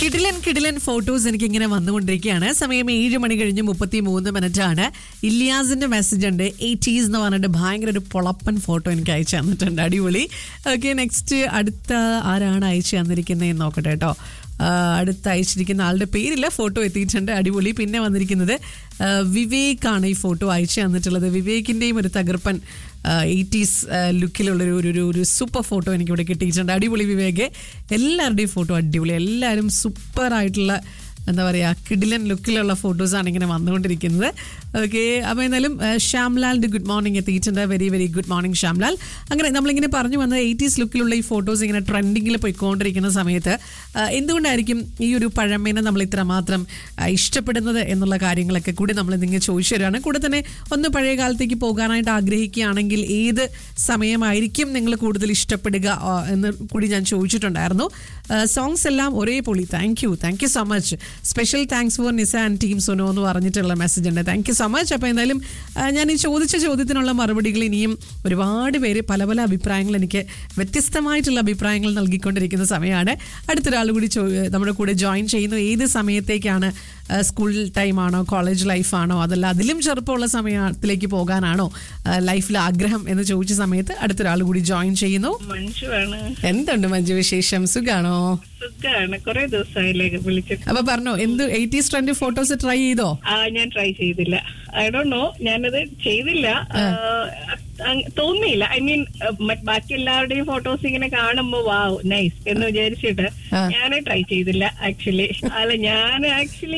കിടിലൻ കിടിലൻ ഫോട്ടോസ് എനിക്ക് ഇങ്ങനെ വന്നുകൊണ്ടിരിക്കുകയാണ് സമയം ഏഴ് മണി കഴിഞ്ഞ് മുപ്പത്തി മൂന്ന് മിനിറ്റ് ആണ് ഇല്ലിയാസിന്റെ മെസ്സേജ് ഉണ്ട് എയ്റ്റീസ് എന്ന് പറഞ്ഞിട്ട് ഭയങ്കര ഒരു പൊളപ്പൻ ഫോട്ടോ എനിക്ക് അയച്ചു തന്നിട്ടുണ്ട് അടിപൊളി ഓക്കെ നെക്സ്റ്റ് അടുത്ത ആരാണ് അയച്ചു തന്നിരിക്കുന്നതെന്ന് നോക്കട്ടെ കേട്ടോ ആ, അടുത്ത് അയച്ചിരിക്കുന്ന ആളുടെ പേരില്ല ഫോട്ടോ എത്തിയിട്ടുണ്ട് അടിപൊളി പിന്നെ വന്നിരിക്കുന്നത് ആ, വിവേക് ആണ് ഈ ഫോട്ടോ അയച്ചു തന്നിട്ടുള്ളത് വിവേകിന്റെയും ഒരു തകർപ്പൻ എയ്റ്റീസ് ലുക്കിലുള്ള ഒരു ഒരു ഒരു സൂപ്പർ ഫോട്ടോ എനിക്ക് ഇവിടെ കിട്ടിയിട്ടുണ്ട് അടിപൊളി വിവേക് എല്ലാവരുടെയും ഫോട്ടോ അടിപൊളി എല്ലാവരും സൂപ്പർ ആയിട്ടുള്ള എന്താ പറയുക കിഡിലൻ ലുക്കിലുള്ള ഫോട്ടോസാണ് ഇങ്ങനെ വന്നുകൊണ്ടിരിക്കുന്നത് ഓക്കെ അപ്പോൾ എന്തായാലും ഏഹ്, ശ്യാംലാലിൻ്റെ ഗുഡ് മോർണിംഗ് എത്തിയിട്ടുണ്ട് very very good morning Shyamlal അങ്ങനെ നമ്മളിങ്ങനെ പറഞ്ഞു വന്നത് എയ്റ്റീസ് ലുക്കിലുള്ള ഈ ഫോട്ടോസ് ഇങ്ങനെ ട്രെൻഡിങ്ങിൽ പോയിക്കൊണ്ടിരിക്കുന്ന സമയത്ത് ഏഹ്, എന്തുകൊണ്ടായിരിക്കും ഈ ഒരു പഴമേനെ നമ്മൾ ഇത്രമാത്രം ഏഹ്, ഇഷ്ടപ്പെടുന്നത് എന്നുള്ള കാര്യങ്ങളൊക്കെ കൂടി നമ്മൾ നിങ്ങൾ ചോദിച്ചു തരാണ് കൂടെ തന്നെ ഒന്ന് പഴയ കാലത്തേക്ക് പോകാനായിട്ട് ആഗ്രഹിക്കുകയാണെങ്കിൽ ഏത് സമയമായിരിക്കും നിങ്ങൾ കൂടുതൽ ഇഷ്ടപ്പെടുക ആ, എന്ന് കൂടി ഞാൻ ചോദിച്ചിട്ടുണ്ടായിരുന്നു സോങ്സ് എല്ലാം ഒരേ പൊളി thank you thank you so much special thanks for Nisa and team Suno എന്ന് പറഞ്ഞിട്ടുള്ള മെസ്സേജ് ഉണ്ട് താങ്ക് യു സോ മച്ച് അപ്പോൾ എന്തായാലും ആ, ഞാൻ ഈ ചോദിച്ച ചോദ്യത്തിനുള്ള മറുപടികൾ ഇനിയും ഒരുപാട് പേര് പല പല അഭിപ്രായങ്ങൾ എനിക്ക് വ്യത്യസ്തമായിട്ടുള്ള അഭിപ്രായങ്ങൾ നൽകിക്കൊണ്ടിരിക്കുന്ന സമയമാണ് അടുത്തൊരാൾ കൂടി ചോ- നമ്മുടെ കൂടെ ജോയിൻ ചെയ്യുന്നു ഏത് സമയത്തേക്കാണ് ആ, സ്കൂൾ ടൈമാണോ കോളേജ് ലൈഫാണോ അതല്ല അതിലും ചെറുപ്പമുള്ള സമയത്തിലേക്ക് പോകാനാണോ ആ, ലൈഫിൽ ആഗ്രഹം എന്ന് ചോദിച്ച സമയത്ത് അടുത്തൊരാൾ കൂടി ജോയിൻ ചെയ്യുന്നു മഞ്ജുവാണ് എന്തുണ്ട് മഞ്ജു വിശേഷം സുഖാണോ സുഖാണ് കുറെ ദിവസമായില്ലേ വിളിച്ചിട്ട് അപ്പൊ പറഞ്ഞോ എന്ത് എയ്റ്റീസ് ട്രെൻഡ് ഫോട്ടോസ് ട്രൈ ചെയ്തോ ആ ഞാൻ ട്രൈ ചെയ്തില്ല ഐ ഡോ നോ ഞാനത് ചെയ്തില്ല ആ, അങ് തോന്നിയില്ല ഐ മീൻ ബാക്കി എല്ലാവരുടെയും ഫോട്ടോസ് ഇങ്ങനെ കാണുമ്പോ വാവ് നൈസ് എന്ന് വിചാരിച്ചിട്ട് ആ. ഞാൻ ട്രൈ ചെയ്തില്ല ആക്ച്വലി അല്ല ഞാൻ ആക്ച്വലി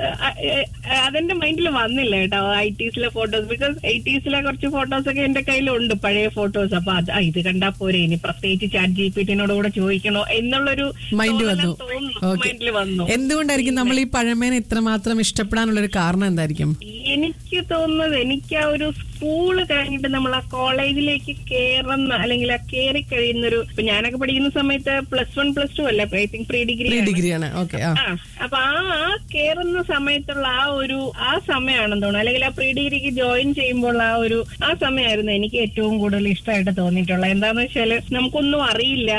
അതെന്റെ മൈൻഡിൽ വന്നില്ല കേട്ടോ ഐറ്റീസിലെ ഫോട്ടോസ് ബിക്കോസ് എയ്റ്റീസിലെ കുറച്ച് ഫോട്ടോസ് ഒക്കെ എന്റെ കയ്യിലുണ്ട് പഴയ ഫോട്ടോസ് അപ്പൊ അത് ആ, ഇത് കണ്ടാ പോരെ ഇനി പ്രത്യേകിച്ച് ചാറ്റ് ജി പി ടിനോട് കൂടെ ചോദിക്കണോ എന്നുള്ളൊരു മൈൻഡ് തോന്നല് വന്നു തോന്നുന്നു ഓക്കെ മൈൻഡിൽ വന്നു എന്തുകൊണ്ടായിരിക്കും നമ്മൾ ഈ പഴമേനെ ഇത്രമാത്രം ഇഷ്ടപ്പെടാനുള്ള ഒരു കാരണം എന്തായിരിക്കും എനിക്ക് തോന്നുന്നത് എനിക്ക് ആ ഒരു സ്കൂള് കഴിഞ്ഞിട്ട് നമ്മൾ ആ കോളേജിലേക്ക് കേറുന്ന അല്ലെങ്കിൽ ആ കയറി കഴിയുന്ന ഒരു ഇപ്പൊ ഞാനൊക്കെ പഠിക്കുന്ന സമയത്ത് പ്ലസ് വൺ പ്ലസ് ടു അല്ല I think pre degree pre ഡിഗ്രിയാണ് ഓക്കെ ആ ആ അപ്പൊ ആ ആ കേറുന്ന സമയത്തുള്ള ആ ഒരു ആ സമയമാണെന്ന് തോന്നുന്നു അല്ലെങ്കിൽ ആ പ്രീ ഡിഗ്രിക്ക് ജോയിൻ ചെയ്യുമ്പോൾ ആ ഒരു ആ സമയമായിരുന്നു എനിക്ക് ഏറ്റവും കൂടുതൽ ഇഷ്ടമായിട്ട് തോന്നിയിട്ടുള്ളത് എന്താന്ന് വെച്ചാല് നമുക്കൊന്നും അറിയില്ല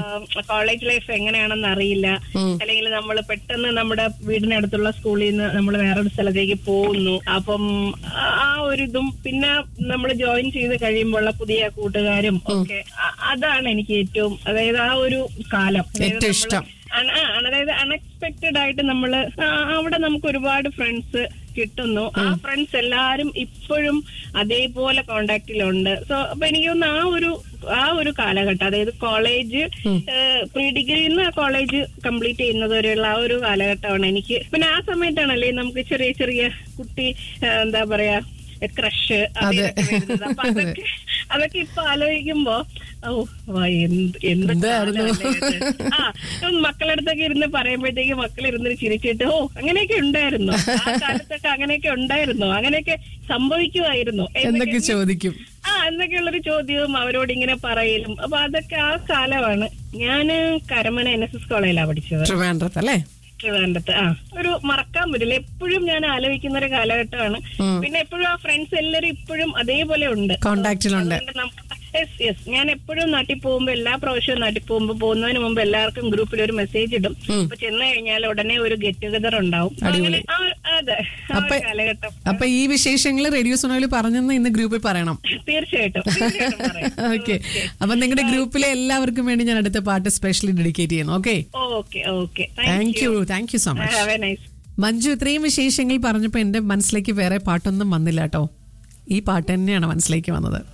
കോളേജ് ലൈഫ് എങ്ങനെയാണെന്ന് അറിയില്ല അല്ലെങ്കിൽ നമ്മൾ പെട്ടെന്ന് നമ്മുടെ വീടിനടുത്തുള്ള സ്കൂളിൽ നിന്ന് നമ്മൾ വേറൊരു സ്ഥലത്തേക്ക് പോകുന്നു അപ്പം ആ- ആ ഒരു ഇതും പിന്നെ നമ്മൾ ജോയിൻ ചെയ്ത് കഴിയുമ്പോഴുള്ള പുതിയ കൂട്ടുകാരും ഒക്കെ അ- അതാണ് എനിക്ക് ഏറ്റവും അതായത് ആ ഒരു കാലം അതായത് ഏറ്റവും നമ്മള് ഇഷ്ടം. അണ- ആ, അതായത് അൺഎക്സ്പെക്ടഡ് ആയിട്ട് നമ്മള് ആ, അവിടെ നമുക്ക് ഒരുപാട് ഫ്രണ്ട്സ് കിട്ടുന്നു ആ ഫ്രണ്ട്സ് എല്ലാരും ഇപ്പോഴും അതേപോലെ കോണ്ടാക്റ്റിലുണ്ട് സോ അപ്പൊ എനിക്ക് തോന്നുന്നു ആ ഒരു ആ ഒരു കാലഘട്ടം അതായത് കോളേജ് പ്രീ ഡിഗ്രിയിൽ നിന്ന് കോളേജ് കംപ്ലീറ്റ് ചെയ്യുന്നത് വരെയുള്ള ആ ഒരു കാലഘട്ടമാണ് എനിക്ക് പിന്നെ ആ സമയത്താണല്ലേ നമുക്ക് ചെറിയ ചെറിയ കുട്ടി ആ, എന്താ പറയാ ക്രഷ് അതെ. അപ്പൊ അതൊക്കെ അതൊക്കെ ഇപ്പൊ ആലോചിക്കുമ്പോ ഓ വാ, എന്ത് എന്ത് എന്തായിരുന്നു? കാലമല്ലേ ഇത്? ആ ഉം, മക്കളടുത്തൊക്കെ ഇരുന്ന് പറയുമ്പോഴത്തേക്ക് മക്കൾ ഇരുന്ന് ചിരിച്ചിട്ട് ഓ അങ്ങനെയൊക്കെ ഉണ്ടായിരുന്നു ആ കാലത്തൊക്കെ അങ്ങനെയൊക്കെ ഉണ്ടായിരുന്നു അങ്ങനെയൊക്കെ സംഭവിക്കുമായിരുന്നു എന്തൊക്കെ ചോദിക്കും ആ എന്നൊക്കെയുള്ളൊരു ചോദ്യവും അവരോട് ഇങ്ങനെ പറയലും അപ്പൊ അതൊക്കെ ആ കാലമാണ് ഞാന് കരമന എൻ എസ് എസ് കോളേജിലാണ് പഠിച്ചത് ട്രിവാൻഡ്രത്ത് അല്ലേ ട്രിവാൻഡ്രത്ത് ആ ഒരു മറക്കാൻ പറ്റില്ല എപ്പോഴും ഞാൻ ആലോചിക്കുന്ന ഒരു കാലഘട്ടമാണ് ഉം. പിന്നെ എപ്പോഴും ആ ഫ്രണ്ട്സ് എല്ലാരും ഇപ്പോഴും അതേപോലെ ഉണ്ട് കോണ്ടാക്റ്റിലുണ്ട് അതുകൊണ്ട് നമുക്ക് യെസ് യെസ് ഞാൻ എപ്പോഴും നാട്ടിൽ പോകുമ്പോ എല്ലാ പ്രാവശ്യവും നാട്ടിൽ പോകുമ്പോ പോകുന്നതിന് മുമ്പ് എല്ലാവർക്കും ഗ്രൂപ്പിൽ ഒരു മെസ്സേജ് ഇടും അപ്പൊ ചെന്ന് കഴിഞ്ഞാൽ ഉടനെ ഒരു ഗെറ്റ് ടുഗദർ ഉണ്ടാവും അടിപൊളി. അങ്ങനെ ആ- അതെ ആ അപ്പൊ- ഒരു കാലഘട്ടം അപ്പൊ ഈ വിശേഷങ്ങൾ റേഡിയോ സുനോയിൽ പറഞ്ഞെന്ന് ഇന്ന് ഗ്രൂപ്പിൽ പറയണം തീർച്ചയായിട്ടും തീർച്ചയായിട്ടും പറയാം. ഓക്കെ അപ്പൊ നിങ്ങളുടെ ഗ്രൂപ്പിലെ എല്ലാവർക്കും വേണ്ടി ഞാൻ അടുത്ത പാട്ട് സ്പെഷ്യലി ഡെഡിക്കേറ്റ് ചെയ്യുന്നു okay okay okay thank you thank you so much have a nice Manju ഇത്രയും വിശേഷങ്ങൾ പറഞ്ഞപ്പോ എന്റെ മനസ്സിലേക്ക് വേറെ പാട്ടൊന്നും വന്നില്ല കേട്ടോ ഈ പാട്ട് തന്നെയാണ് മനസ്സിലേക്ക് വന്നത്